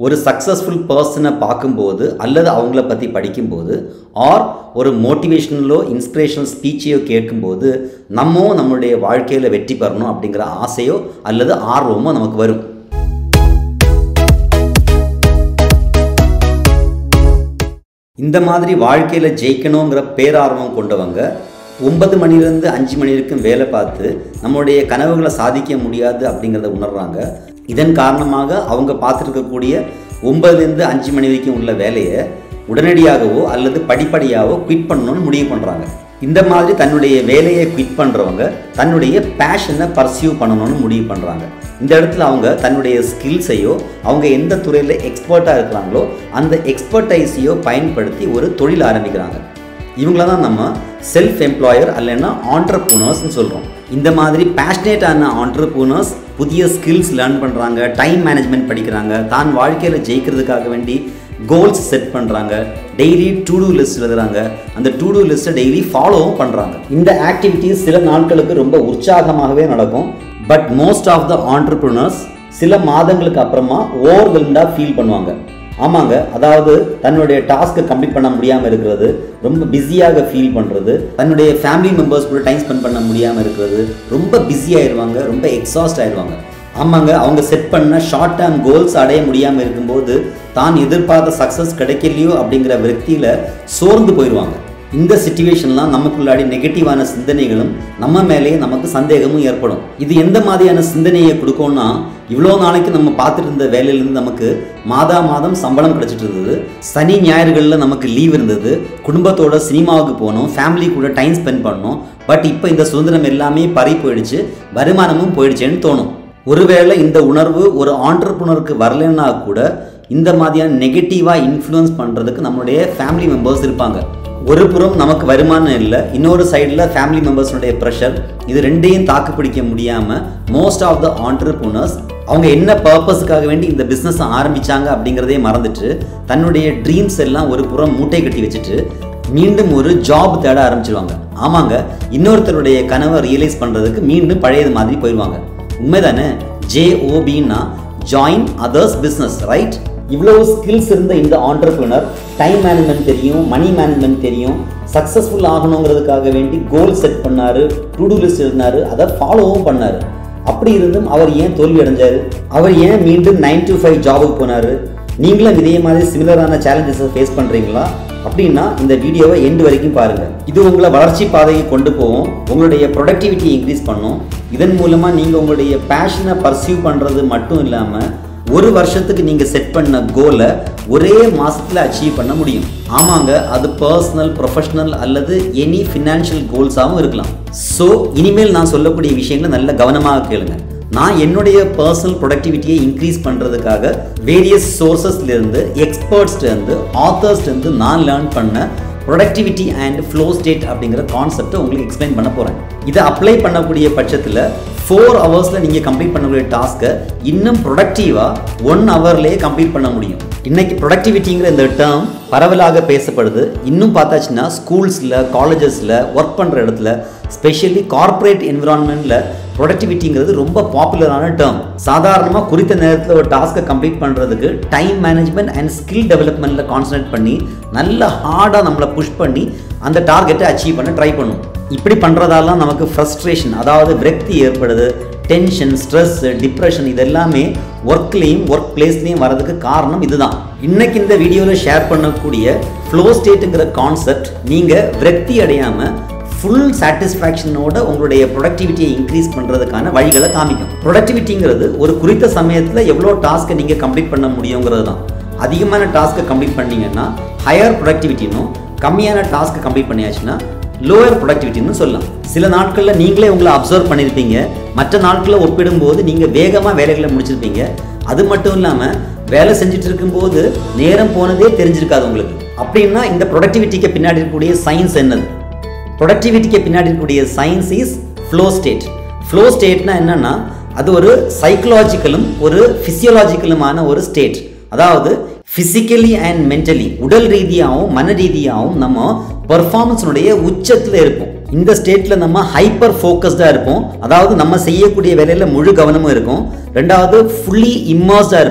ஒரு சக்ஸஸ்ஃபுல் பர்சனை பார்க்கும்போது அல்லது அவங்கள பற்றி படிக்கும்போது ஆர் ஒரு மோட்டிவேஷனலோ இன்ஸ்பிரேஷனல் ஸ்பீச்சையோ கேட்கும்போது நம்மவும் நம்மளுடைய வாழ்க்கையில் வெற்றி பெறணும் அப்படிங்கிற ஆசையோ அல்லது ஆர்வமோ நமக்கு வரும் இந்த மாதிரி வாழ்க்கையில் ஜெயிக்கணுங்கிற பேரார்வம் கொண்டவங்க ஒன்பது மணிலேருந்து அஞ்சு மணி வரைக்கும் வேலை பார்த்து நம்மளுடைய கனவுகளை சாதிக்க முடியாது அப்படிங்கிறத உணர்றாங்க இதன் காரணமாக அவங்க பார்த்துருக்கக்கூடிய ஒன்பதுலேருந்து அஞ்சு மணி வரைக்கும் உள்ள வேலையை உடனடியாகவோ அல்லது படிப்படியாகவோ குவிட் பண்ணணும்னு முடிவு பண்ணுறாங்க இந்த மாதிரி தன்னுடைய வேலையை குவிட் பண்ணுறவங்க தன்னுடைய பேஷனை பர்சியூ பண்ணணும்னு முடிவு பண்ணுறாங்க இந்த இடத்துல அவங்க தன்னுடைய ஸ்கில்ஸையோ அவங்க எந்த துறையில் எக்ஸ்பர்ட்டாக இருக்கிறாங்களோ அந்த எக்ஸ்பர்டைஸையோ பயன்படுத்தி ஒரு தொழில் ஆரம்பிக்கிறாங்க இவங்கள தான் நம்ம செல்ஃப் எம்ப்ளாயர் அல்லைன்னா ஆண்டர்பூனர்ஸ்னு சொல்கிறோம் இந்த மாதிரி பேஷனேட்டான ஆண்டர்பூனர்ஸ் புதிய ஸ்கில்ஸ் லேர்ன் பண்ணுறாங்க டைம் மேனேஜ்மெண்ட் படிக்கிறாங்க தான் வாழ்க்கையில் ஜெயிக்கிறதுக்காக வேண்டி கோல்ஸ் செட் பண்ணுறாங்க டெய்லி டு டூ லிஸ்ட் எழுதுறாங்க அந்த டு டூ லிஸ்ட்டை டெய்லி ஃபாலோவும் பண்ணுறாங்க இந்த ஆக்டிவிட்டீஸ் சில நாட்களுக்கு ரொம்ப உற்சாகமாகவே நடக்கும் but most of the entrepreneurs சில மாதங்களுக்கு அப்புறமா ஓவர்வெல்டாக ஃபீல் பண்ணுவாங்க ஆமாங்க அதாவது தன்னுடைய டாஸ்க்கை கம்ப்ளீட் பண்ண முடியாமல் இருக்கிறது ரொம்ப பிஸியாக ஃபீல் பண்ணுறது தன்னுடைய ஃபேமிலி மெம்பர்ஸ் கூட டைம் ஸ்பெண்ட் பண்ண முடியாமல் இருக்கிறது ரொம்ப பிஸி ஆயிடுவாங்க ரொம்ப எக்ஸாஸ்ட் ஆயிடுவாங்க ஆமாங்க அவங்க செட் பண்ண ஷார்ட் டேர்ம் கோல்ஸ் அடைய முடியாமல் இருக்கும்போது தான் எதிர்பார்த்த சக்ஸஸ் கிடைக்கலையோ அப்படிங்கிற விரக்தியில் சோர்ந்து போயிடுவாங்க இந்த சுச்சுவேஷன்லாம் நமக்குள்ளாடி நெகட்டிவான சிந்தனைகளும் நம்ம மேலேயே நமக்கு சந்தேகமும் ஏற்படும் இது எந்த மாதிரியான சிந்தனையை கொடுக்கும்னா இவ்வளோ நாளைக்கு நம்ம பார்த்துட்டு இருந்த வேலையிலேருந்து நமக்கு மாதா மாதம் சம்பளம் கிடச்சிட்டு இருந்தது சனி ஞாயிறுகளில் நமக்கு லீவ் இருந்தது குடும்பத்தோட சினிமாவுக்கு போனோம் ஃபேமிலி கூட டைம் ஸ்பெண்ட் பண்ணோம் பட் இப்போ இந்த சுதந்திரம் எல்லாமே பறி போயிடுச்சு வருமானமும் போயிடுச்சேன்னு தோணும் ஒருவேளை இந்த உணர்வு ஒரு ஆண்டர்புனருக்கு வரலன்னா கூட இந்த மாதிரியான நெகட்டிவாக இன்ஃப்ளூயன்ஸ் பண்ணுறதுக்கு நம்மளுடைய ஃபேமிலி மெம்பர்ஸ் இருப்பாங்க ஒரு புறம் நமக்கு வருமானம் இல்லை இன்னொரு சைடில் ஃபேமிலி மெம்பர்ஸுடைய ப்ரெஷர் இது ரெண்டையும் தாக்கு பிடிக்க முடியாமல் மோஸ்ட் ஆஃப் த ஆண்டர்பூனர்ஸ் அவங்க என்ன பர்பஸுக்காக வேண்டி இந்த பிஸ்னஸ் ஆரம்பித்தாங்க அப்படிங்கிறதே மறந்துட்டு தன்னுடைய ட்ரீம்ஸ் எல்லாம் ஒரு புறம் மூட்டை கட்டி வச்சுட்டு மீண்டும் ஒரு ஜாப் தேட ஆரம்பிச்சிருவாங்க ஆமாங்க இன்னொருத்தருடைய கனவை ரியலைஸ் பண்ணுறதுக்கு மீண்டும் பழையது மாதிரி போயிடுவாங்க உண்மைதானே ஜேஓபின்னா ஜாயின் அதர்ஸ் பிஸ்னஸ் ரைட் இவ்வளவு ஸ்கில்ஸ் இருந்த இந்த ஆண்டர்பிரினர் டைம் மேனேஜ்மெண்ட் தெரியும் மணி மேனேஜ்மெண்ட் தெரியும் சக்ஸஸ்ஃபுல் ஆகணுங்கிறதுக்காக வேண்டி கோல் செட் பண்ணாரு டு டூ லிஸ்ட் எழுதினாரு அதை ஃபாலோவும் பண்ணாரு அப்படி இருந்தும் அவர் ஏன் தோல்வி அடைஞ்சாரு அவர் ஏன் மீண்டும் நைன் டு ஃபைவ் ஜாபுக்கு போனாரு நீங்களும் இதே மாதிரி சிமிலரான சேலஞ்சஸை ஃபேஸ் பண்ணுறீங்களா அப்படின்னா இந்த வீடியோவை எண்டு வரைக்கும் பாருங்க இது உங்களை வளர்ச்சி பாதையை கொண்டு போகும் உங்களுடைய ப்ரொடக்டிவிட்டியை இன்க்ரீஸ் பண்ணும் இதன் மூலமாக நீங்கள் உங்களுடைய பேஷனை பர்சியூ பண்ணுறது மட்டும் இல்லாமல் ஒரு வருஷத்துக்கு நீங்கள் செட் பண்ண கோலை ஒரே மாதத்தில் அச்சீவ் பண்ண முடியும் ஆமாங்க அது பர்சனல் ப்ரொஃபஷனல் அல்லது எனி ஃபினான்ஷியல் கோல்ஸாகவும் இருக்கலாம் ஸோ இனிமேல் நான் சொல்லக்கூடிய விஷயங்களை நல்ல கவனமாக கேளுங்க நான் என்னுடைய பர்சனல் ப்ரொடக்டிவிட்டியை இன்க்ரீஸ் பண்ணுறதுக்காக வேரியஸ் சோர்சஸ்லேருந்து எக்ஸ்பர்ட்ஸ்லேருந்து ஆத்தர்ஸ்லேருந்து நான் லேர்ன் பண்ண ப்ரொடக்டிவிட்டி அண்ட் ஃப்ளோ ஸ்டேட் அப்படிங்கிற கான்செப்டை உங்களுக்கு எக்ஸ்பிளைன் பண்ண போகிறேன் இதை அப்ளை பண்ணக்கூடிய பட்சத்தில் ஃபோர் ஹவர்ஸில் நீங்கள் கம்ப்ளீட் பண்ணக்கூடிய டாஸ்க்கை இன்னும் ப்ரொடக்டிவாக ஒன் ஹவர்லேயே கம்ப்ளீட் பண்ண முடியும் இன்னைக்கு ப்ரொடக்டிவிட்டிங்கிற இந்த டேர்ம் பரவலாக பேசப்படுது இன்னும் பார்த்தாச்சுன்னா ஸ்கூல்ஸில் காலேஜஸில் ஒர்க் பண்ணுற இடத்துல ஸ்பெஷலி கார்ப்பரேட் என்விரான்மெண்ட்டில் ப்ரொடக்டிவிட்டிங்கிறது ரொம்ப பாப்புலரான டேர்ம் சாதாரணமாக குறித்த நேரத்தில் ஒரு டாஸ்க்கை கம்ப்ளீட் பண்ணுறதுக்கு டைம் மேனேஜ்மெண்ட் அண்ட் ஸ்கில் டெவலப்மெண்ட்டில் கான்சன்ட்ரேட் பண்ணி நல்ல ஹார்டாக நம்மளை புஷ் பண்ணி அந்த டார்கெட்டை அச்சீவ் பண்ண ட்ரை பண்ணும் இப்படி பண்ணுறதால நமக்கு ஃப்ரஸ்ட்ரேஷன் அதாவது விரக்தி ஏற்படுது டென்ஷன் ஸ்ட்ரெஸ் டிப்ரெஷன் இது எல்லாமே ஒர்க்லேயும் ஒர்க் பிளேஸ்லேயும் வரதுக்கு காரணம் இதுதான் இன்னைக்கு இந்த வீடியோவில் ஷேர் பண்ணக்கூடிய ஃப்ளோ ஸ்டேட்டுங்கிற கான்செப்ட் நீங்கள் விரக்தி அடையாமல் ஃபுல் சாட்டிஸ்ஃபேக்ஷனோட உங்களுடைய ப்ரொடக்டிவிட்டியை இன்க்ரீஸ் பண்ணுறதுக்கான வழிகளை காமிக்கும் ப்ரொடக்டிவிட்டிங்கிறது ஒரு குறித்த சமயத்தில் எவ்வளோ டாஸ்க்கை நீங்கள் கம்ப்ளீட் பண்ண முடியுங்கிறது தான் அதிகமான டாஸ்க்கை கம்ப்ளீட் பண்ணீங்கன்னா ஹையர் ப்ரொடக்டிவிட்டினும் கம்மியான டாஸ்க்கை கம்ப்ளீட் பண்ணியாச்சுன்னா லோயர் ப்ரொடக்டிவிட்டின்னு சொல்லலாம் சில நாட்களில் நீங்களே உங்களை அப்சர்வ் பண்ணியிருப்பீங்க மற்ற நாட்களை ஒப்பிடும்போது நீங்கள் வேகமாக வேலைகளை முடிச்சிருப்பீங்க அது மட்டும் இல்லாமல் வேலை செஞ்சுட்டு இருக்கும்போது நேரம் போனதே தெரிஞ்சிருக்காது உங்களுக்கு அப்படின்னா இந்த ப்ரொடக்டிவிட்டிக்கு பின்னாடி இருக்கக்கூடிய சயின்ஸ் என்னது ப்ரொடக்டிவிட்டிக்கு பின்னாடி இருக்கக்கூடிய science is flow state flow ஸ்டேட்னா என்னன்னா அது ஒரு சைக்கலாஜிக்கலும் ஒரு ஃபிசியலாஜிக்கலுமான ஒரு ஸ்டேட் அதாவது ஃபிசிக்கலி அண்ட் மென்டலி உடல் ரீதியாகவும் மன ரீதியாகவும் நம்ம பர்ஃபார்மன்ஸினுடைய உச்சத்தில் இருப்போம் இந்த ஸ்டேட்டில் நம்ம ஹைப்பர் ஃபோக்கஸ்டாக இருப்போம் அதாவது நம்ம செய்யக்கூடிய வேலையில் முழு கவனமும் இருக்கும் ரெண்டாவது ஃபுல்லி இம்மர்ஸ்டாக இருப்போம்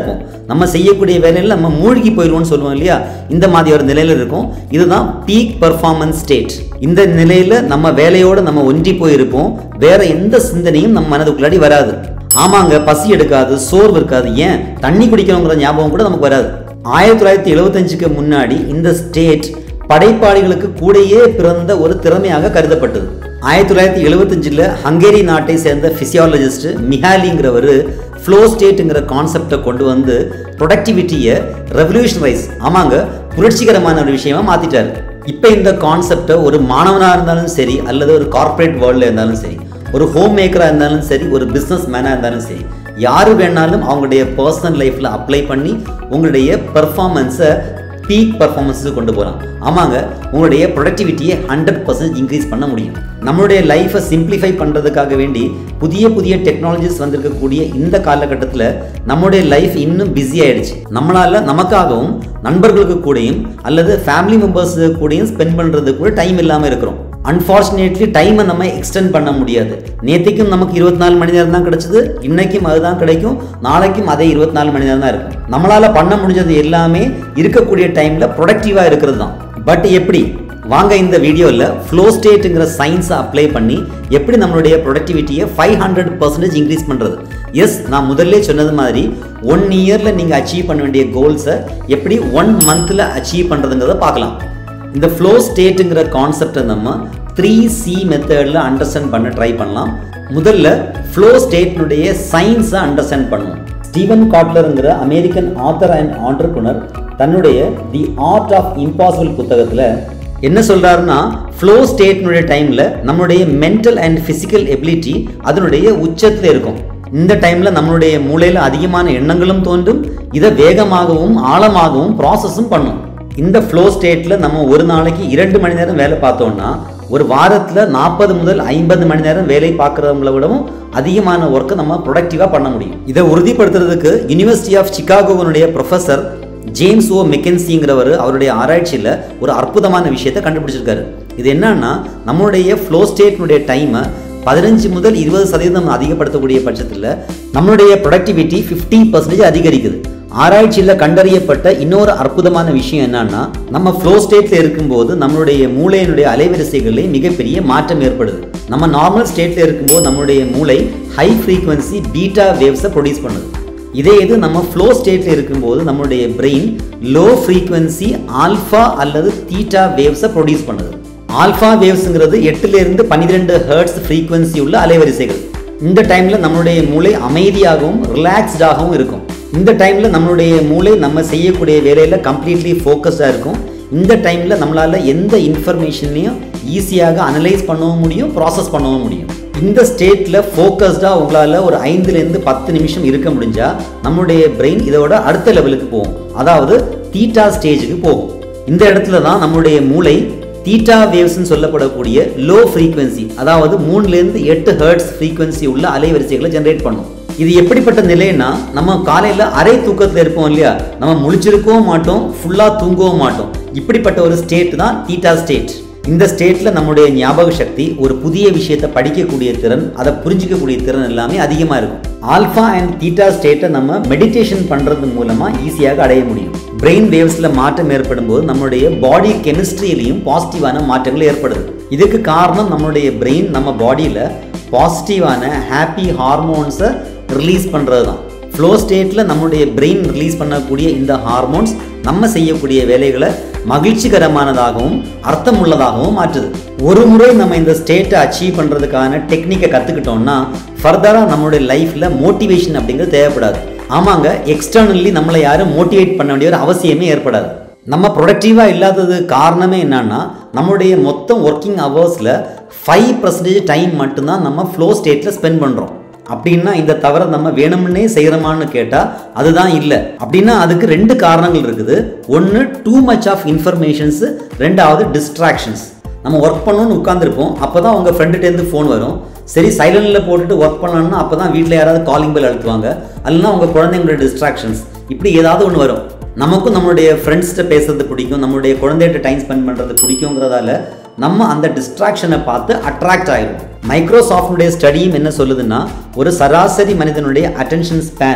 நம்ம செய்யக்கூடிய வேலையில் நம்ம மூழ்கி போயிடுவோம்னு சொல்லுவோம் இல்லையா இந்த மாதிரி ஒரு நிலையில் இருக்கும் இதுதான் பீக் பர்ஃபார்மன்ஸ் ஸ்டேட் இந்த நிலையில் நம்ம வேலையோடு நம்ம ஒன்றி போயிருப்போம் வேற எந்த சிந்தனையும் நம்ம மனதுக்குள்ளாடி வராது ஆமாங்க பசி எடுக்காது சோர்வு இருக்காது ஏன் தண்ணி குடிக்கணுங்கிற ஞாபகம் கூட நமக்கு வராது ஆயிரத்தி தொள்ளாயிரத்தி எழுபத்தஞ்சுக்கு முன்னாடி இந்த ஸ்டேட் படைப்பாளிகளுக்கு கூடயே பிறந்த ஒரு திறமையாக கருதப்பட்டது ஆயிரத்தி தொள்ளாயிரத்தி எழுபத்தஞ்சில் ஹங்கேரி நாட்டை சேர்ந்த ஃபிசியாலஜிஸ்ட் மிஹாலிங்கிறவர் ஃப்ளோ ஸ்டேட்டுங்கிற கான்செப்டை கொண்டு வந்து ப்ரொடக்டிவிட்டியை ரெவல்யூஷனரைஸ் ஆமாங்க புரட்சிகரமான ஒரு விஷயமா மாற்றிட்டார் இப்போ இந்த கான்செப்டை ஒரு மாணவனாக இருந்தாலும் சரி அல்லது ஒரு கார்ப்பரேட் வேர்ல்டில் இருந்தாலும் சரி ஒரு ஹோம் மேக்கராக இருந்தாலும் சரி ஒரு பிஸ்னஸ் மேனாக இருந்தாலும் சரி யார் வேணாலும் அவங்களுடைய பர்சனல் லைஃப்பில் அப்ளை பண்ணி உங்களுடைய பெர்ஃபார்மன்ஸை பீக் பர்ஃபார்மன்ஸுக்கு கொண்டு போகலாம் ஆமாங்க உங்களுடைய ப்ரொடக்டிவிட்டியை ஹண்ட்ரட் பர்சன்ட் இன்க்ரீஸ் பண்ண முடியும் நம்மளுடைய லைஃப்பை சிம்பிளிஃபை பண்ணுறதுக்காக வேண்டி புதிய புதிய டெக்னாலஜிஸ் வந்திருக்கக்கூடிய இந்த காலகட்டத்தில் நம்மளுடைய லைஃப் இன்னும் பிஸி ஆயிடுச்சு நம்மளால் நமக்காகவும் நண்பர்களுக்கு கூடயும் அல்லது ஃபேமிலி மெம்பர்ஸு கூடயும் ஸ்பெண்ட் பண்ணுறது கூட டைம் இல்லாமல் இருக்கிறோம் அன்ஃபார்ச்சுனேட்லி டைமை நம்ம எக்ஸ்டெண்ட் பண்ண முடியாது நேற்றுக்கும் நமக்கு இருபத்தி நாலு மணி நேரம் தான் கிடைச்சது இன்னைக்கும் அதுதான் கிடைக்கும் நாளைக்கும் அதே இருபத்தி நாலு மணி நேரம் தான் இருக்கும் நம்மளால் பண்ண முடிஞ்சது எல்லாமே இருக்கக்கூடிய டைமில் ப்ரொடக்டிவாக இருக்கிறது தான் பட் எப்படி வாங்க இந்த வீடியோவில் ஃப்ளோ ஸ்டேட்டுங்கிற சயின்ஸை அப்ளை பண்ணி எப்படி நம்மளுடைய ப்ரொடக்டிவிட்டியை ஃபைவ் ஹண்ட்ரட் பர்சன்டேஜ் இன்க்ரீஸ் பண்ணுறது எஸ் நான் முதல்ல சொன்னது மாதிரி ஒன் இயரில் நீங்கள் அச்சீவ் பண்ண வேண்டிய கோல்ஸை எப்படி ஒன் மந்தில் அச்சீவ் பண்ணுறதுங்கிறத பார்க்கலாம் இந்த ஃப்ளோ ஸ்டேட்டுங்கிற கான்செப்டை நம்ம த்ரீ சி மெத்தடில் அண்டர்ஸ்டாண்ட் பண்ண ட்ரை பண்ணலாம் முதல்ல ஃப்ளோ ஸ்டேட்னுடைய சயின்ஸை அண்டர்ஸ்டாண்ட் பண்ணுவோம் ஸ்டீவன் காட்லருங்கிற அமெரிக்கன் ஆத்தர் அண்ட் ஆண்டர்புனர் தன்னுடைய தி ஆர்ட் ஆஃப் இம்பாசிபிள் புத்தகத்தில் என்ன சொல்றாருன்னா ஃப்ளோ ஸ்டேட்னுடைய டைமில் நம்மளுடைய மென்டல் அண்ட் ஃபிசிக்கல் எபிலிட்டி அதனுடைய உச்சத்தில் இருக்கும் இந்த டைமில் நம்மளுடைய மூளையில் அதிகமான எண்ணங்களும் தோன்றும் இதை வேகமாகவும் ஆழமாகவும் ப்ராசஸும் பண்ணும் இந்த ஃப்ளோ ஸ்டேட்டில் நம்ம ஒரு நாளைக்கு இரண்டு மணி நேரம் வேலை பார்த்தோம்னா ஒரு வாரத்தில் நாற்பது முதல் ஐம்பது மணி நேரம் வேலை பார்க்குறவங்கள விடவும் அதிகமான ஒர்க்கை நம்ம ப்ரொடக்டிவாக பண்ண முடியும் இதை உறுதிப்படுத்துறதுக்கு யூனிவர்சிட்டி ஆஃப் சிகாகோவனுடைய ப்ரொஃபஸர் ஜேம்ஸ் ஓ மெக்கன்சிங்கிறவர் அவருடைய ஆராய்ச்சியில் ஒரு அற்புதமான விஷயத்தை கண்டுபிடிச்சிருக்காரு இது என்னன்னா நம்மளுடைய ஃப்ளோ ஸ்டேட்னுடைய டைமை பதினஞ்சு முதல் இருபது சதவீதம் அதிகப்படுத்தக்கூடிய பட்சத்தில் நம்மளுடைய ப்ரொடக்டிவிட்டி ஃபிஃப்டி பர்சன்டேஜ் அதிகரிக்குது ஆராய்ச்சியில் கண்டறியப்பட்ட இன்னொரு அற்புதமான விஷயம் என்னன்னா நம்ம ஃப்ளோ ஸ்டேட்ல இருக்கும்போது நம்மளுடைய மூளையினுடைய அலைவரிசைகளில் மிகப்பெரிய மாற்றம் ஏற்படுது நம்ம நார்மல் ஸ்டேட்ல இருக்கும்போது நம்மளுடைய மூளை ஹை ஃப்ரீக்வன்சி பீட்டா வேவ்ஸை ப்ரொடியூஸ் பண்ணுது இதே இது நம்ம ஃப்ளோ ஸ்டேட்ல இருக்கும்போது நம்மளுடைய பிரெயின் லோ ஃப்ரீக்வன்சி ஆல்ஃபா அல்லது தீட்டா வேவ்ஸை ப்ரொடியூஸ் பண்ணுது ஆல்ஃபா வேவ்ஸுங்கிறது எட்டுலேருந்து பன்னிரெண்டு ஹர்ட்ஸ் ஃப்ரீக்வன்சி உள்ள அலைவரிசைகள் இந்த டைமில் நம்மளுடைய மூளை அமைதியாகவும் ரிலாக்ஸ்டாகவும் இருக்கும் இந்த டைமில் நம்மளுடைய மூளை நம்ம செய்யக்கூடிய வேலையில் கம்ப்ளீட்லி ஃபோக்கஸ்டாக இருக்கும் இந்த டைமில் நம்மளால் எந்த இன்ஃபர்மேஷனையும் ஈஸியாக அனலைஸ் பண்ணவும் முடியும் ப்ராசஸ் பண்ணவும் முடியும் இந்த ஸ்டேட்டில் ஃபோக்கஸ்டாக உங்களால் ஒரு ஐந்துலேருந்து பத்து நிமிஷம் இருக்க முடிஞ்சால் நம்மளுடைய பிரெயின் இதோட அடுத்த லெவலுக்கு போகும் அதாவது தீட்டா ஸ்டேஜுக்கு போகும் இந்த இடத்துல தான் நம்மளுடைய மூளை தீட்டா வேவ்ஸ்னு சொல்லப்படக்கூடிய லோ ஃப்ரீக்வன்சி அதாவது மூணுலேருந்து எட்டு ஹர்ட்ஸ் ஃப்ரீக்வன்சி உள்ள அலைவரிசைகளை ஜென்ரேட் பண்ணும் இது எப்படிப்பட்ட நிலைன்னா நம்ம காலையில் அரை தூக்கத்தில் இருப்போம் இல்லையா நம்ம முழிச்சிருக்கவும் மாட்டோம் ஃபுல்லாக தூங்கவும் மாட்டோம் இப்படிப்பட்ட ஒரு ஸ்டேட் தான் தீட்டா ஸ்டேட் இந்த ஸ்டேட்டில் நம்முடைய ஞாபக சக்தி ஒரு புதிய விஷயத்தை படிக்கக்கூடிய திறன் அதை புரிஞ்சிக்கக்கூடிய திறன் எல்லாமே அதிகமாக இருக்கும் ஆல்ஃபா அண்ட் தீட்டா ஸ்டேட்டை நம்ம மெடிடேஷன் பண்ணுறது மூலமாக ஈஸியாக அடைய முடியும் பிரெயின் வேவ்ஸில் மாற்றம் ஏற்படும் போது நம்மளுடைய பாடி கெமிஸ்ட்ரியிலையும் பாசிட்டிவான மாற்றங்கள் ஏற்படுது இதுக்கு காரணம் நம்மளுடைய பிரெயின் நம்ம பாடியில் பாசிட்டிவான ஹாப்பி ஹார்மோன்ஸை ரிலீஸ் பண்ணுறது தான் ஃப்ளோ ஸ்டேட்டில் நம்மளுடைய பிரெயின் ரிலீஸ் பண்ணக்கூடிய இந்த ஹார்மோன்ஸ் நம்ம செய்யக்கூடிய வேலைகளை மகிழ்ச்சிகரமானதாகவும் அர்த்தமுள்ளதாகவும் மாற்றுது ஒரு முறை நம்ம இந்த ஸ்டேட்டை அச்சீவ் பண்ணுறதுக்கான டெக்னிக்கை கற்றுக்கிட்டோம்னா ஃபர்தராக நம்மளுடைய லைஃப்பில் மோட்டிவேஷன் அப்படிங்கிறது தேவைப்படாது ஆமாங்க எக்ஸ்டர்னலி நம்மளை யாரும் மோட்டிவேட் பண்ண வேண்டிய ஒரு அவசியமே ஏற்படாது நம்ம ப்ரொடக்டிவாக இல்லாதது காரணமே என்னன்னா நம்மளுடைய மொத்தம் ஒர்க்கிங் ஹவர்ஸில் ஃபைவ் பர்சன்டேஜ் டைம் மட்டும்தான் நம்ம ஃப்ளோ ஸ்டேட்டில் ஸ்பெண்ட் பண்ணுறோம் அப்படின்னா இந்த தவிர நம்ம வேணும்னே செய்கிறோமான்னு கேட்டால் அதுதான் இல்லை அப்படின்னா அதுக்கு ரெண்டு காரணங்கள் இருக்குது ஒன்று டூ மச் ஆஃப் இன்ஃபர்மேஷன்ஸு ரெண்டாவது டிஸ்ட்ராக்ஷன்ஸ் நம்ம ஒர்க் பண்ணணும்னு உட்காந்துருப்போம் அப்போ தான் உங்கள் ஃப்ரெண்டுகிட்டேருந்து ஃபோன் வரும் சரி சைலண்டில் போட்டுட்டு ஒர்க் பண்ணணும்னா அப்போ தான் வீட்டில் யாராவது காலிங் பெல் அழுத்துவாங்க அல்லனா உங்கள் குழந்தைங்களோட டிஸ்ட்ராக்ஷன்ஸ் இப்படி ஏதாவது ஒன்று வரும் நமக்கும் நம்மளுடைய ஃப்ரெண்ட்ஸ்கிட்ட பேசுறது பிடிக்கும் நம்மளுடைய குழந்தைகிட்ட டைம் ஸ்பெண்ட் பண்ணுறது பிடிக்குங்கிறதால நம்ம அந்த டிஸ்ட்ராக்ஷனை பார்த்து அட்ராக்ட் ஆயிடும் மைக்ரோசாஃப்டுடைய ஸ்டடியும் என்ன சொல்லுதுன்னா ஒரு சராசரி மனிதனுடைய அட்டென்ஷன் ஸ்பேன்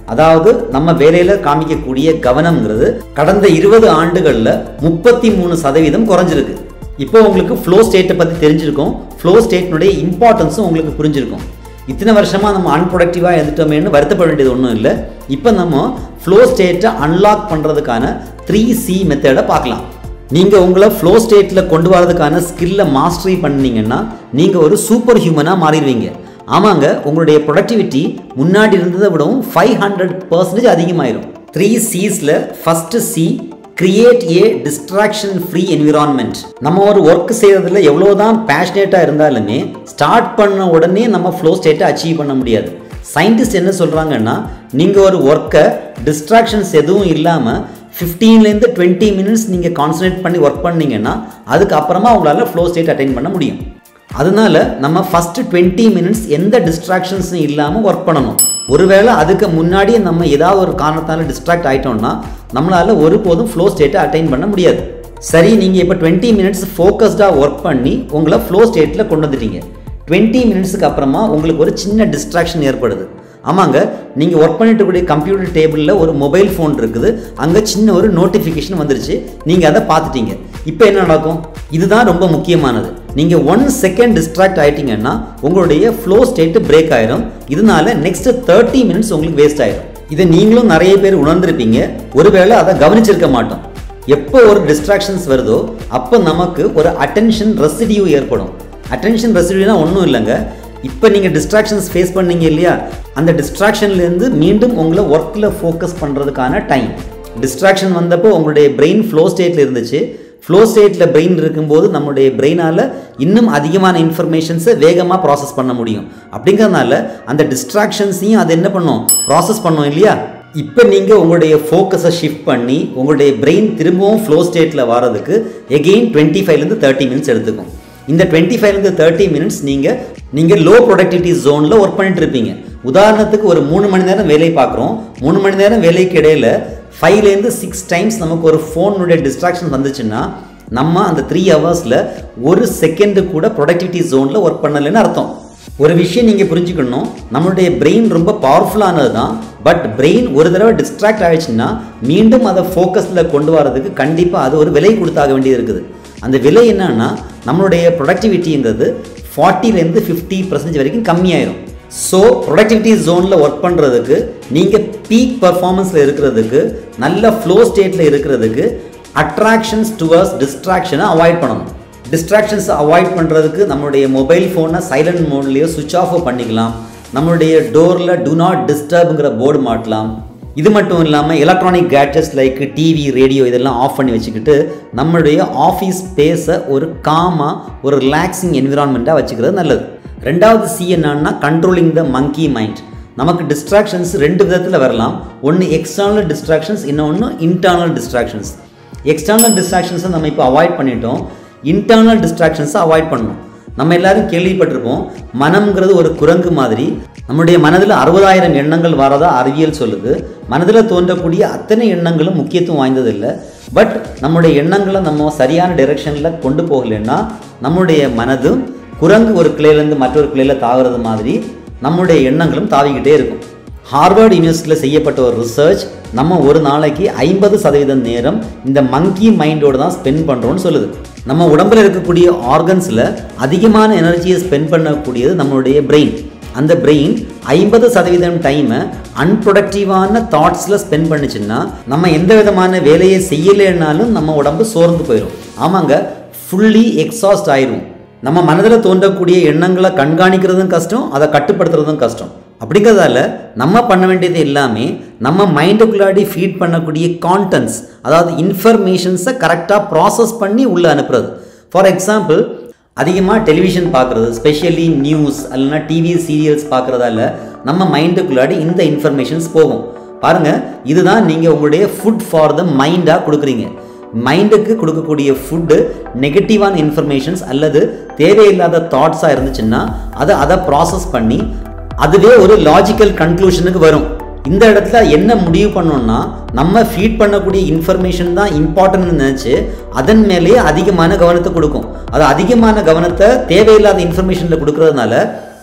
அதாவது நம்ம வேலையில காமிக்கக்கூடிய கவனம்ங்கிறது கடந்த இருபது ஆண்டுகளில் முப்பத்தி மூணு சதவீதம் குறைஞ்சிருக்கு இப்போ உங்களுக்கு ஃப்ளோ ஸ்டேட்டை பற்றி தெரிஞ்சிருக்கும் ஃப்ளோ ஸ்டேட்னுடைய இம்பார்ட்டன்ஸும் உங்களுக்கு புரிஞ்சிருக்கும் இத்தனை வருஷமாக நம்ம அன்ப்ரொடக்டிவாக இருந்துட்டோமேனு வருத்தப்பட வேண்டியது ஒன்றும் இல்லை இப்போ நம்ம ஃப்ளோ ஸ்டேட்டை அன்லாக் பண்ணுறதுக்கான த்ரீ சி மெத்தடை பார்க்கலாம் நீங்கள் உங்களை ஃப்ளோ ஸ்டேட்டில் கொண்டு வரதுக்கான ஸ்கில்லை மாஸ்டரி பண்ணீங்கன்னா நீங்கள் ஒரு சூப்பர் ஹியூமனாக மாறிடுவீங்க ஆமாங்க உங்களுடைய ப்ரொடக்டிவிட்டி முன்னாடி இருந்ததை விடவும் ஃபைவ் ஹண்ட்ரட் பர்சன்டேஜ் அதிகமாயிரும் த்ரீ சீஸில் first C create a distraction free environment நம்ம ஒரு ஒர்க் செய்கிறதுல எவ்வளோதான் பேஷனேட்டாக இருந்தாலுமே ஸ்டார்ட் பண்ண உடனே நம்ம ஃப்ளோ ஸ்டேட்டை அச்சீவ் பண்ண முடியாது சயின்டிஸ்ட் என்ன சொல்கிறாங்கன்னா நீங்கள் ஒரு ஒர்க்கை டிஸ்ட்ராக்ஷன்ஸ் எதுவும் இல்லாமல் ஃபிஃப்டீன்லேருந்து டுவெண்ட்டி மினிட்ஸ் நீங்கள் கான்சன்ட்ரேட் பண்ணி ஒர்க் பண்ணீங்கன்னா அதுக்கப்புறமா உங்களால் ஃப்ளோ ஸ்டேட் அட்டைன் பண்ண முடியும் அதனால நம்ம ஃபஸ்ட்டு டுவெண்ட்டி மினிட்ஸ் எந்த டிஸ்ட்ராக்ஷன்ஸும் இல்லாமல் ஒர்க் பண்ணணும் ஒருவேளை அதுக்கு முன்னாடியே நம்ம ஏதாவது ஒரு காரணத்தால் டிஸ்ட்ராக்ட் ஆகிட்டோம்னா நம்மளால் ஒருபோதும் ஃப்ளோ ஸ்டேட்டை அட்டைன் பண்ண முடியாது சரி நீங்கள் இப்போ டுவெண்ட்டி மினிட்ஸ் ஃபோக்கஸ்டாக ஒர்க் பண்ணி உங்களை ஃப்ளோ ஸ்டேட்டில் கொண்டு வந்துட்டீங்க டுவெண்ட்டி மினிட்ஸுக்கு அப்புறமா உங்களுக்கு ஒரு சின்ன டிஸ்ட்ராக்ஷன் ஏற்படுது ஆமாங்க நீங்கள் ஒர்க் பண்ணிட்டு கூடிய கம்ப்யூட்டர் டேபிளில் ஒரு மொபைல் ஃபோன் இருக்குது அங்கே சின்ன ஒரு நோட்டிஃபிகேஷன் வந்துருச்சு நீங்கள் அதை பார்த்துட்டீங்க இப்போ என்ன நடக்கும் இதுதான் ரொம்ப முக்கியமானது நீங்கள் ஒன் செகண்ட் டிஸ்ட்ராக்ட் ஆகிட்டீங்கன்னா உங்களுடைய ஃப்ளோ ஸ்டேட்டு பிரேக் ஆயிரும் இதனால நெக்ஸ்ட் தேர்ட்டி மினிட்ஸ் உங்களுக்கு வேஸ்ட் ஆயிரும் இதை நீங்களும் நிறைய பேர் உணர்ந்திருப்பீங்க ஒருவேளை அதை கவனிச்சிருக்க மாட்டோம் எப்போ ஒரு டிஸ்ட்ராக்ஷன்ஸ் வருதோ அப்போ நமக்கு ஒரு அட்டென்ஷன் ரெசிடியூ ஏற்படும் அட்டென்ஷன் ரெசிடியூனா ஒன்றும் இல்லைங்க இப்போ நீங்கள் டிஸ்ட்ராக்ஷன்ஸ் ஃபேஸ் பண்ணீங்க இல்லையா அந்த டிஸ்ட்ராக்ஷன்லேருந்து மீண்டும் உங்களை ஒர்க்கில் ஃபோக்கஸ் பண்ணுறதுக்கான டைம் டிஸ்ட்ராக்ஷன் வந்தப்போ உங்களுடைய பிரெயின் ஃப்ளோ ஸ்டேட்டில் இருந்துச்சு ஃப்ளோ ஸ்டேட்டில் பிரெயின் இருக்கும்போது நம்மளுடைய பிரெயினால் இன்னும் அதிகமான இன்ஃபர்மேஷன்ஸை வேகமாக ப்ராசஸ் பண்ண முடியும் அப்படிங்கிறதுனால அந்த டிஸ்ட்ராக்ஷன்ஸையும் அது என்ன பண்ணும் ப்ராசஸ் பண்ணும் இல்லையா இப்போ நீங்கள் உங்களுடைய ஃபோக்கஸை ஷிஃப்ட் பண்ணி உங்களுடைய பிரெயின் திரும்பவும் ஃப்ளோ ஸ்டேட்டில் வரதுக்கு எகெயின் டுவெண்ட்டி ஃபைவ்லேருந்து தேர்ட்டி மினிட்ஸ் எடுத்துக்கும் இந்த டுவெண்ட்டி ஃபைவ்லேருந்து தேர்ட்டி மினிட்ஸ் நீங்கள் நீங்கள் லோ ப்ரொடக்டிவிட்டி ஜோனில் ஒர்க் பண்ணிட்டு இருப்பீங்க உதாரணத்துக்கு ஒரு மூணு மணி நேரம் வேலை பார்க்குறோம் மூணு மணி நேரம் வேலைக்கு இடையில ஃபைவ்லேருந்து சிக்ஸ் டைம்ஸ் நமக்கு ஒரு ஃபோனுடைய டிஸ்ட்ராக்ஷன் வந்துச்சுன்னா நம்ம அந்த த்ரீ ஹவர்ஸில் ஒரு செகண்டு கூட ப்ரொடக்டிவிட்டி ஜோனில் ஒர்க் பண்ணலைன்னு அர்த்தம் ஒரு விஷயம் நீங்கள் புரிஞ்சுக்கணும் நம்மளுடைய பிரெயின் ரொம்ப பவர்ஃபுல்லானது தான் பட் பிரெயின் ஒரு தடவை டிஸ்ட்ராக்ட் ஆயிடுச்சுன்னா மீண்டும் அதை ஃபோக்கஸில் கொண்டு வரதுக்கு கண்டிப்பாக அது ஒரு விலை கொடுத்தாக வேண்டியது இருக்குது அந்த விலை என்னன்னா நம்மளுடைய ப்ரொடக்டிவிட்டிங்கிறது ஃபார்ட்டிலேருந்து ஃபிஃப்டி பர்சன்டேஜ் வரைக்கும் கம்மியாயிரும் ஸோ ப்ரொடக்டிவிட்டி ஜோனில் ஒர்க் பண்ணுறதுக்கு நீங்கள் பீக் பர்ஃபார்மன்ஸில் இருக்கிறதுக்கு நல்ல ஃப்ளோ ஸ்டேட்டில் இருக்கிறதுக்கு அட்ராக்ஷன்ஸ் டுவர்ஸ் டிஸ்ட்ராக்ஷனை அவாய்ட் பண்ணணும் டிஸ்ட்ராக்ஷன்ஸ் அவாய்ட் பண்ணுறதுக்கு நம்மளுடைய மொபைல் ஃபோனை சைலண்ட் மோட்லேயோ சுவிச் ஆஃபோ பண்ணிக்கலாம் நம்மளுடைய டோரில் டு நாட் டிஸ்டர்ப்ங்கிற போர்டு மாட்டலாம் இது மட்டும் இல்லாமல் electronic gadgets like TV radio இதெல்லாம் ஆஃப் பண்ணி வச்சுக்கிட்டு நம்மளுடைய ஆஃபீஸ் ஸ்பேஸை ஒரு காமாக ஒரு ரிலாக்ஸிங் என்விரான்மெண்ட்டாக வச்சுக்கிறது நல்லது ரெண்டாவது சி என்னன்னா கண்ட்ரோலிங் த மங்கி மைண்ட் நமக்கு டிஸ்ட்ராக்ஷன்ஸ் ரெண்டு விதத்தில் வரலாம் ஒன்று எக்ஸ்டர்னல் டிஸ்ட்ராக்ஷன்ஸ் இன்னொன்று இன்டர்னல் டிஸ்ட்ராக்ஷன்ஸ் எக்ஸ்டர்னல் டிஸ்ட்ராக்ஷன்ஸை நம்ம இப்போ அவாய்ட் பண்ணிட்டோம் இன்டர்னல் டிஸ்ட்ராக்ஷன்ஸை அவாய்ட் பண்ணணும் நம்ம எல்லாரும் கேள்விப்பட்டிருப்போம் மனம்ங்கிறது ஒரு குரங்கு மாதிரி நம்முடைய மனதில் அறுபதாயிரம் எண்ணங்கள் வரதா அறிவியல் சொல்லுது மனதில் தோன்றக்கூடிய அத்தனை எண்ணங்களும் முக்கியத்துவம் வாய்ந்தது இல்லை பட் நம்முடைய எண்ணங்களை நம்ம சரியான டைரெக்ஷனில் கொண்டு போகலைன்னா நம்முடைய மனதும் குரங்கு ஒரு கிளையிலேருந்து மற்றொரு கிளையில் தாவுறது மாதிரி நம்முடைய எண்ணங்களும் தாவிக்கிட்டே இருக்கும் ஹார்வர்ட் யூனிவர்சிட்டியில் செய்யப்பட்ட ஒரு ரிசர்ச் நம்ம ஒரு நாளைக்கு ஐம்பது சதவீதம் நேரம் இந்த மங்கி மைண்டோட தான் ஸ்பெண்ட் பண்ணுறோம்னு சொல்லுது நம்ம உடம்புல இருக்கக்கூடிய ஆர்கன்ஸில் அதிகமான எனர்ஜியை ஸ்பெண்ட் பண்ணக்கூடியது நம்மளுடைய பிரெயின் அந்த பிரெயின் ஐம்பது சதவீதம் டைமை அன்ப்ரொடக்டிவான தாட்ஸில் ஸ்பெண்ட் பண்ணுச்சுன்னா நம்ம எந்த விதமான வேலையை செய்யலைன்னாலும் நம்ம உடம்பு சோர்ந்து போயிடும் ஆமாங்க ஃபுல்லி எக்ஸாஸ்ட் ஆயிரும் நம்ம மனதில் தோன்றக்கூடிய எண்ணங்களை கண்காணிக்கிறதும் கஷ்டம் அதை கட்டுப்படுத்துறதும் கஷ்டம் அப்படிங்கிறதால நம்ம பண்ண வேண்டியது எல்லாமே நம்ம மைண்டுக்குள்ளாடி ஃபீட் பண்ணக்கூடிய கான்டென்ட்ஸ் அதாவது இன்ஃபர்மேஷன்ஸை கரெக்டாக ப்ராசஸ் பண்ணி உள்ளே அனுப்புறது ஃபார் எக்ஸாம்பிள் அதிகமாக டெலிவிஷன் பார்க்குறது ஸ்பெஷலி நியூஸ் இல்லைனா டிவி சீரியல்ஸ் பார்க்குறதால நம்ம மைண்டுக்குள்ளாடி இந்த இன்ஃபர்மேஷன்ஸ் போகும் பாருங்கள் இதுதான் நீங்கள் உங்களுடைய ஃபுட் ஃபார் த மைண்டாக கொடுக்குறீங்க மைண்டுக்கு கொடுக்கக்கூடிய ஃபுட்டு நெகட்டிவான இன்ஃபர்மேஷன்ஸ் அல்லது தேவையில்லாத தாட்ஸாக இருந்துச்சுன்னா அதை அதை ப்ராசஸ் பண்ணி அதுவே ஒரு லாஜிக்கல் கன்க்ளூஷனுக்கு வரும் இந்த இடத்துல என்ன முடிவு பண்ணோம்னா நம்ம ஃபீட் பண்ணக்கூடிய இன்ஃபர்மேஷன் தான் இம்பார்ட்டன்ட்னு நினச்சி அதன் மேலேயே அதிகமான கவனத்தை கொடுக்கும் அது அதிகமான கவனத்தை தேவையில்லாத இன்ஃபர்மேஷனில் கொடுக்கறதுனால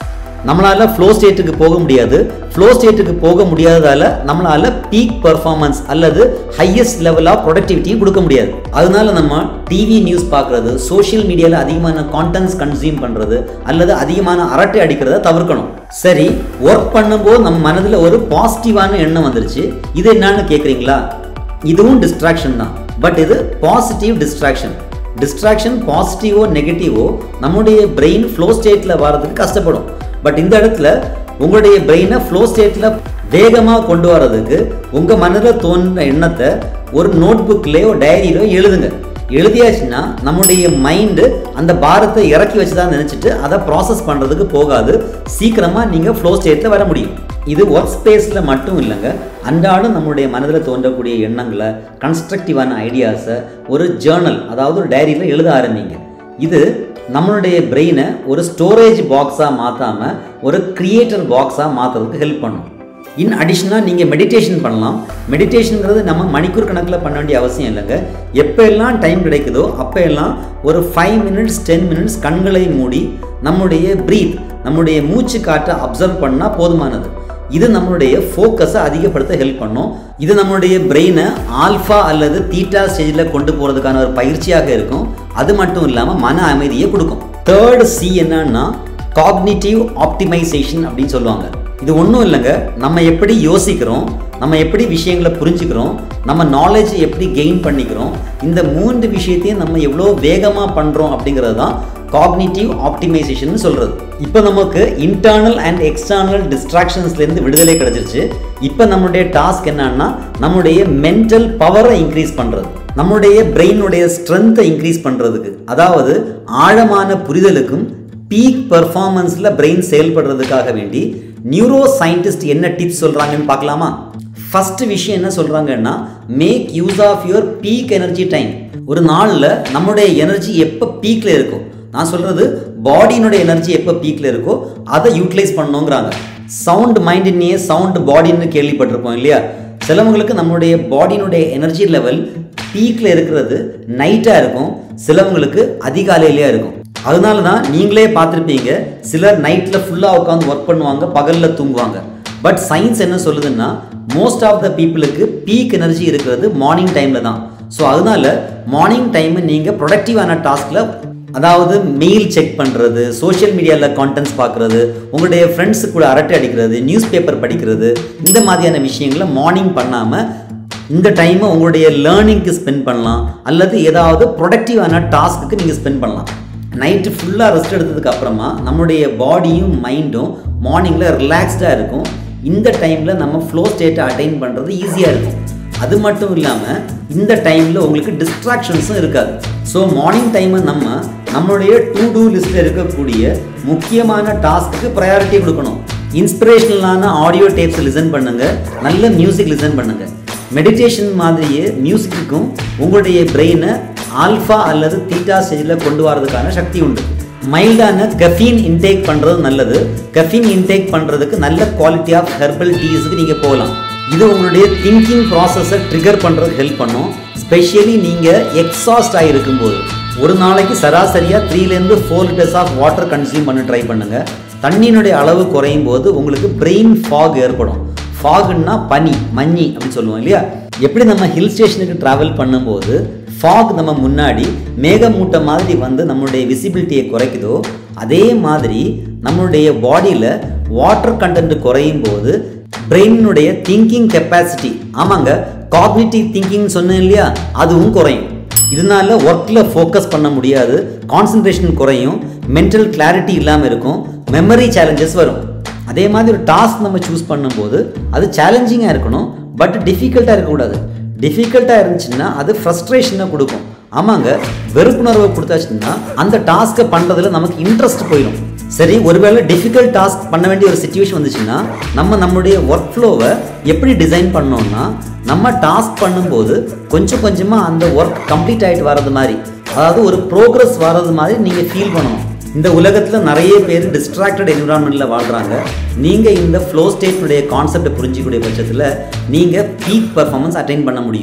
நம்மளால ஃப்ளோ ஸ்டேட்டுக்கு போக முடியாது ஃப்ளோ ஸ்டேட்டுக்கு போக முடியாததால நம்மளால பீக் பெர்ஃபார்மன்ஸ் அல்லது ஹையஸ்ட் லெவல் ஆஃப் ப்ரொடக்டிவிட்டியும் கொடுக்க முடியாது அதனால நம்ம டிவி நியூஸ் பார்க்குறது சோஷியல் மீடியாவில் அதிகமான கான்டென்ட்ஸ் கன்சியூம் பண்ணுறது அல்லது அதிகமான அரட்டை அடிக்கிறத தவிர்க்கணும் சரி ஒர்க் பண்ணும்போது நம்ம மனதில் ஒரு பாசிட்டிவான எண்ணம் வந்துருச்சு இது என்னன்னு கேட்குறீங்களா இதுவும் டிஸ்ட்ராக்ஷன் தான் பட் இது பாசிட்டிவ் டிஸ்ட்ராக்ஷன் டிஸ்ட்ராக்ஷன் பாசிட்டிவோ நெகட்டிவோ நம்முடைய பிரெயின் ஃப்ளோ ஸ்டேட்டில் வர்றதுக்கு கஷ்டப்படும் பட் இந்த இடத்துல உங்களுடைய பிரெயினை ஃப்ளோ ஸ்டேட்டில் வேகமாக கொண்டு வர்றதுக்கு உங்கள் மனதில் தோன்ற எண்ணத்தை ஒரு நோட் புக்லேயோ டைரியிலோ எழுதுங்க எழுதியாச்சுன்னா நம்முடைய மைண்டு அந்த பாரத்தை இறக்கி வச்சு தான் நினச்சிட்டு அதை ப்ராசஸ் பண்ணுறதுக்கு போகாது சீக்கிரமாக நீங்கள் ஃப்ளோ ஸ்டேட்டில் வர முடியும் இது ஒர்க் ஸ்பேஸில் மட்டும் இல்லைங்க அன்றாடம் நம்மளுடைய மனதில் தோன்றக்கூடிய எண்ணங்களை கன்ஸ்ட்ரக்டிவான ஐடியாஸை ஒரு ஜேர்னல் அதாவது ஒரு டைரியில் எழுத ஆரம்பிங்க இது நம்மளுடைய பிரெயினை ஒரு ஸ்டோரேஜ் பாக்ஸாக மாற்றாமல் ஒரு கிரியேட்டர் பாக்ஸாக மாற்றுறதுக்கு ஹெல்ப் பண்ணும் இன் அடிஷ்னாக நீங்கள் மெடிடேஷன் பண்ணலாம் மெடிடேஷனுங்கிறது நம்ம மணிக்கூர் கணக்கில் பண்ண வேண்டிய அவசியம் இல்லைங்க எப்போ எல்லாம் டைம் கிடைக்குதோ அப்போ எல்லாம் ஒரு ஃபைவ் மினிட்ஸ் டென் மினிட்ஸ் கண்களை மூடி நம்முடைய ப்ரீத் நம்முடைய மூச்சு காற்றை அப்சர்வ் பண்ணால் போதுமானது இது நம்மளுடைய ஃபோக்கஸை அதிகப்படுத்த ஹெல்ப் பண்ணும் இது நம்மளுடைய பிரெயினை ஆல்ஃபா அல்லது தீட்டா ஸ்டேஜில் கொண்டு போகிறதுக்கான ஒரு பயிற்சியாக இருக்கும் அது மட்டும் இல்லாமல் மன அமைதியை கொடுக்கும் தேர்ட் சி என்னன்னா காக்னிட்டிவ் ஆப்டிமைசேஷன் அப்படின்னு சொல்லுவாங்க இது ஒன்றும் இல்லைங்க நம்ம எப்படி யோசிக்கிறோம் நம்ம எப்படி விஷயங்களை புரிஞ்சுக்கிறோம் நம்ம நாலேஜ் எப்படி கெயின் பண்ணிக்கிறோம் இந்த மூன்று விஷயத்தையும் நம்ம எவ்வளோ வேகமாக பண்ணுறோம் அப்படிங்கிறது தான் காக்னிட்டிவ் ஆப்டிமைசேஷன் சொல்கிறது இப்போ நமக்கு இன்டர்னல் அண்ட் எக்ஸ்டர்னல் டிஸ்ட்ராக்ஷன்ஸ்லேருந்து விடுதலை கிடைச்சிருச்சு இப்போ நம்மளுடைய டாஸ்க் என்னன்னா நம்முடைய மென்டல் பவரை இன்க்ரீஸ் பண்ணுறது நம்முடைய பிரெயினுடைய ஸ்ட்ரென்த்தை இன்க்ரீஸ் பண்ணுறதுக்கு அதாவது ஆழமான புரிதலுக்கும் பீக் பெர்ஃபார்மன்ஸில் பிரெயின் செயல்படுறதுக்காக வேண்டி நியூரோ சயின்டிஸ்ட் என்ன டிப்ஸ் சொல்கிறாங்கன்னு பார்க்கலாமா ஃபர்ஸ்ட் விஷயம் என்ன சொல்கிறாங்கன்னா make use of your peak energy time ஒரு நாளில் நம்முடைய எனர்ஜி எப்போ பீக்கில் இருக்கும் நான் சொல்கிறது பாடியினுடைய எனர்ஜி எப்போ பீக்கில் இருக்கோ அதை யூட்டிலைஸ் பண்ணணுங்கிறாங்க சவுண்ட் மைண்டின்னையே சவுண்ட் பாடின்னு கேள்விப்பட்டிருப்போம் இல்லையா சிலவங்களுக்கு நம்மளுடைய பாடியினுடைய எனர்ஜி லெவல் பீக்கில் இருக்கிறது நைட்டாக இருக்கும் சிலவங்களுக்கு அதிகாலையிலேயே இருக்கும் அதனால தான் நீங்களே பார்த்துருப்பீங்க சிலர் நைட்டில் ஃபுல்லாக உட்காந்து ஒர்க் பண்ணுவாங்க பகலில் தூங்குவாங்க பட் சயின்ஸ் என்ன சொல்லுதுன்னா மோஸ்ட் ஆஃப் த பீப்புளுக்கு பீக் எனர்ஜி இருக்கிறது மார்னிங் டைமில் தான் ஸோ அதனால மார்னிங் டைம் நீங்கள் ப்ரொடக்டிவான டாஸ்கில் அதாவது மெயில் செக் பண்ணுறது சோஷியல் மீடியாவில் கான்டென்ட்ஸ் பார்க்குறது உங்களுடைய ஃப்ரெண்ட்ஸு கூட அரட்டை அடிக்கிறது நியூஸ் பேப்பர் படிக்கிறது இந்த மாதிரியான விஷயங்களை மார்னிங் பண்ணாமல் இந்த டைமை உங்களுடைய லேர்னிங்க்கு ஸ்பெண்ட் பண்ணலாம் அல்லது ஏதாவது ப்ரொடக்டிவான டாஸ்க்கு நீங்கள் ஸ்பெண்ட் பண்ணலாம் நைட்டு ஃபுல்லாக ரெஸ்ட் எடுத்ததுக்கு அப்புறமா நம்மளுடைய பாடியும் மைண்டும் மார்னிங்கில் ரிலாக்ஸ்டாக இருக்கும் இந்த டைமில் நம்ம ஃப்ளோ ஸ்டேட்டை அட்டைன் பண்ணுறது ஈஸியாக இருக்கும் அது மட்டும் இல்லாமல் இந்த டைமில் உங்களுக்கு டிஸ்ட்ராக்ஷன்ஸும் இருக்காது ஸோ மார்னிங் டைமை நம்ம நம்மளுடைய டூ டூ லிஸ்ட்டில் இருக்கக்கூடிய முக்கியமான டாஸ்க்கு ப்ரையாரிட்டி கொடுக்கணும் இன்ஸ்பிரேஷனலான ஆடியோ டேப்ஸ் லிசன் பண்ணுங்கள் நல்ல மியூசிக் லிசன் பண்ணுங்கள் மெடிடேஷன் மாதிரியே மியூசிக்குக்கும் உங்களுடைய பிரெயினை ஆல்ஃபா அல்லது தீட்டா ஸ்டேஜில் கொண்டு வரதுக்கான சக்தி உண்டு மைல்டான கஃபீன் இன்டேக் பண்ணுறது நல்லது கஃபீன் இன்டேக் பண்ணுறதுக்கு நல்ல குவாலிட்டி ஆஃப் ஹெர்பல் டீஸுக்கு நீங்கள் போகலாம் இது உங்களுடைய திங்கிங் ப்ராசஸை ட்ரிகர் பண்ணுறதுக்கு ஹெல்ப் பண்ணும் ஸ்பெஷலி நீங்கள் எக்ஸாஸ்ட் ஆகிருக்கும்போது ஒரு நாளைக்கு சராசரியாக த்ரீலேருந்து four litres of water consume பண்ண ட்ரை பண்ணுங்கள் தண்ணியினுடைய அளவு குறையும் போது உங்களுக்கு பிரெயின் ஃபாக் ஏற்படும் ஃபாகுன்னா பனி மഞ്ഞி அப்படின்னு சொல்லுவோம் இல்லையா எப்படி நம்ம ஹில் ஸ்டேஷனுக்கு ட்ராவல் பண்ணும்போது ஃபாக் நம்ம முன்னாடி மேகமூட்டம் மாதிரி வந்து நம்மளுடைய விசிபிலிட்டியை குறைக்குதோ அதே மாதிரி நம்மளுடைய பாடியில் வாட்டர் கண்டென்ட் குறையும் போது பிரெயினுடைய திங்கிங் கெப்பாசிட்டி ஆமாங்க காக்னிட்டிவ் திங்கிங் சொன்னேன் இல்லையா அதுவும் குறையும் இதனால ஒர்க்கில் ஃபோக்கஸ் பண்ண முடியாது கான்சன்ட்ரேஷன் குறையும் மென்டல் கிளாரிட்டி இல்லாமல் இருக்கும் மெமரி சேலஞ்சஸ் வரும் அதே மாதிரி ஒரு டாஸ்க் நம்ம சூஸ் பண்ணும்போது அது சேலஞ்சிங்காக இருக்கணும் பட் டிஃபிகல்ட்டாக இருக்கக்கூடாது டிஃபிகல்ட்டாக இருந்துச்சுன்னா அது ஃப்ரஸ்ட்ரேஷனை கொடுக்கும் ஆமாங்க வெறுப்புணர்வை கொடுத்தாச்சுன்னா அந்த டாஸ்க்கை பண்ணுறதுல நமக்கு இன்ட்ரெஸ்ட் போயிடும் சரி ஒருவேளை டிஃபிகல்ட் டாஸ்க் பண்ண வேண்டிய ஒரு சுச்சுவேஷன் வந்துச்சுன்னா நம்ம நம்மளுடைய ஒர்க் ஃப்ளோவை எப்படி டிசைன் பண்ணோம்னா நம்ம டாஸ்க் பண்ணும்போது கொஞ்சம் கொஞ்சமாக அந்த ஒர்க் கம்ப்ளீட் ஆகிட்டு வர்றது மாதிரி அதாவது ஒரு ப்ரோக்ரஸ் வர்றது மாதிரி நீங்கள் ஃபீல் பண்ணணும் இந்த உலகத்தில் நிறைய பேர் டிஸ்ட்ராக்டட் என்விரான்மெண்ட்டில் வாழ்கிறாங்க நீங்கள் இந்த ஃப்ளோ ஸ்டேட்னுடைய கான்செப்டை புரிஞ்சிக்கூடிய பட்சத்தில் நீங்கள் பீக் பர்ஃபார்மன்ஸ் அட்டைன் பண்ண முடியும்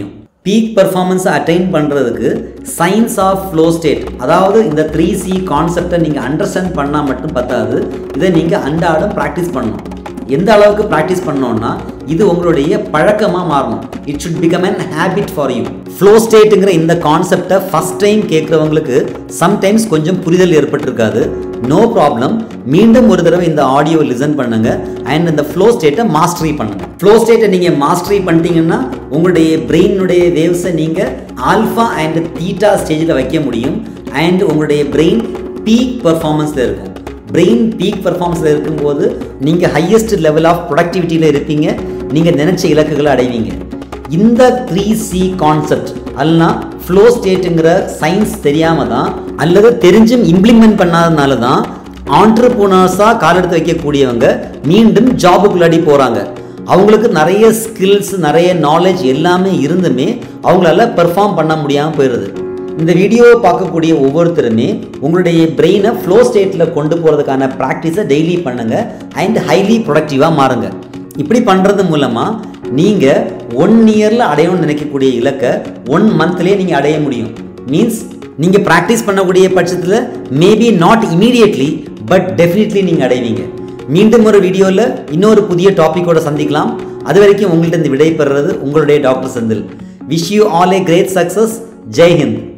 பீக் பர்ஃபார்மன்ஸை அட்டைன் பண்ணுறதுக்கு சயின்ஸ் ஆஃப் ஃப்ளோ ஸ்டேட் அதாவது இந்த த்ரீ சி கான்செப்டை நீங்கள் அண்டர்ஸ்டாண்ட் பண்ணால் மட்டும் பத்தாது இதை நீங்கள் அன்றாடம் ப்ராக்டிஸ் பண்ணணும் எந்த அளவுக்கு ப்ராக்டிஸ் பண்ணோம்னா இது உங்களுடைய பழக்கமாக மாறணும் it should become an habit for you flow ஸ்டேட்டுங்கிற இந்த கான்செப்டை ஃபஸ்ட் டைம் கேட்குறவங்களுக்கு சம்டைம்ஸ் கொஞ்சம் புரிதல் ஏற்பட்டிருக்காது நோ ப்ராப்ளம் மீண்டும் ஒரு தடவை இந்த ஆடியோ லிசன் பண்ணுங்க அண்ட் இந்த ஃப்ளோ ஸ்டேட்டை மாஸ்டரி பண்ணுங்க ஃப்ளோ ஸ்டேட்டை நீங்கள் மாஸ்டரி பண்ணிட்டீங்கன்னா உங்களுடைய பிரெயினுடைய வேவ்ஸை நீங்கள் ஆல்ஃபா அண்ட் தீட்டா ஸ்டேஜில் வைக்க முடியும் அண்ட் உங்களுடைய பிரெயின் பீக் பர்ஃபார்மன்ஸில் இருக்கும் பிரெயின் பீக் பர்ஃபார்மன்ஸில் இருக்கும்போது நீங்கள் ஹையஸ்ட் லெவல் ஆஃப் ப்ரொடக்டிவிட்டியில் இருப்பீங்க நீங்கள் நினச்ச இலக்குகளை அடைவீங்க இந்த த்ரீ சி கான்செப்ட் அல்லனா ஃப்ளோ ஸ்டேட்டுங்கிற சயின்ஸ் தெரியாம தான் அல்லது தெரிஞ்சும் இம்ப்ளிமெண்ட் பண்ணாதனால தான் ஆண்டர்பூனர்ஸாக காலெடுத்து வைக்கக்கூடியவங்க மீண்டும் ஜாபுக்குள்ளாடி போகிறாங்க அவங்களுக்கு நிறைய ஸ்கில்ஸ் நிறைய நாலேஜ் எல்லாமே இருந்துமே அவங்களால பெர்ஃபார்ம் பண்ண முடியாமல் போயிடுது இந்த வீடியோவை பார்க்கக்கூடிய ஒவ்வொருத்தருமே உங்களுடைய பிரெயினை ஃப்ளோ ஸ்டேட்டில் கொண்டு போகிறதுக்கான ப்ராக்டிஸை டெய்லி பண்ணுங்க அண்ட் ஹைலி ப்ரொடக்டிவாக மாறுங்க இப்படி பண்ணுறது மூலமாக நீங்கள் ஒன் இயரில் அடையணும்னு நினைக்கக்கூடிய இலக்கை ஒன் மந்த்லேயே நீங்கள் அடைய முடியும் மீன்ஸ் நீங்கள் ப்ராக்டிஸ் பண்ணக்கூடிய பட்சத்தில் maybe not immediately but definitely நீங்கள் அடைவீங்க மீண்டும் ஒரு வீடியோவில் இன்னொரு புதிய டாப்பிக்கோட சந்திக்கலாம் அது வரைக்கும் உங்கள்கிட்ட இருந்து விடை பெறுறது உங்களுடைய doctor Senthil wish you all a great success Jai Hind